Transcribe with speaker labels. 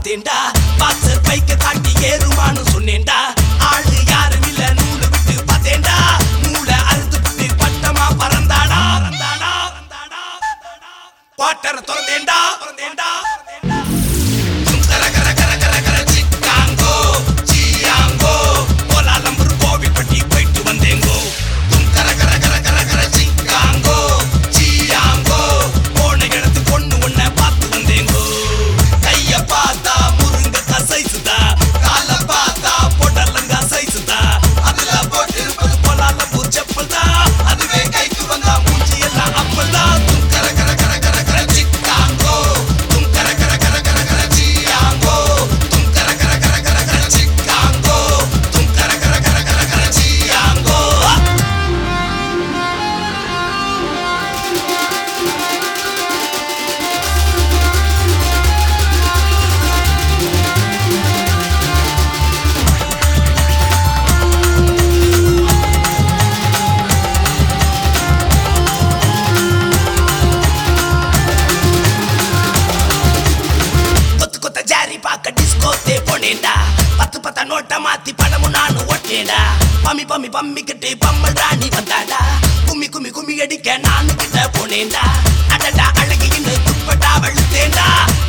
Speaker 1: பார்த்தேன்டா boxer பைக்க காட்டி ஏறுமான்னு சொன்னேன்டா ஆளு யாரும் இல்ல நூலு விட்டு பார்த்தேன்டா நூலை அறுத்து விட்டு பட்டமா பறந்தாடா பறந்தாடா பறந்தாடா பாட்டரை திறந்தேன்டா திறந்தேன்டா கர கர கர கர கர சிக்காங்கோ சியாங்கோ கோலாலம்பூர் கோவில்பட்டி போயிட்டு வந்தேங்கோ கர கர கர கர கர சிக்காங்கோ சியாங்கோ போன இடத்து பொண்ணு ஒன்ன பார்த்து வந்தேங்கோ கைய பார்த்தா முருங்க சைசுதா கால பார்த்தா பொடலங்க சைசுதா அதுல போட்டிருப்பது கோலாலம்பூர் செப்பல் தான் அதுவே கைக்கு வந்தா மூஞ்சி எல்லாம் அப்பல் தான் கர கர கர கர கர சிக்காங்கோ தும் கர கர கர கர கர சியாங்கோ தும் கர கர கர கர கர சிக்காங்கோ தும் கர கர கர கர கர சியாங்கோ கொத்து கொத்த ஜாரி பார்க்க டிஸ்கோத்தே போனேன்டா பத்து பத்த நோட்டை மாத்தி பணமும் நானும் ஒட்டேடா பம்மி பம்மி பம்மிக்கிட்டு பம்மல் ராணி வந்தாடா கும்மி கும்மி கும்மி அடிக்க நானு கிட்ட போனேன்டா அடடா அழகின்னு துப்பட்டா வெளுத்தேன்டா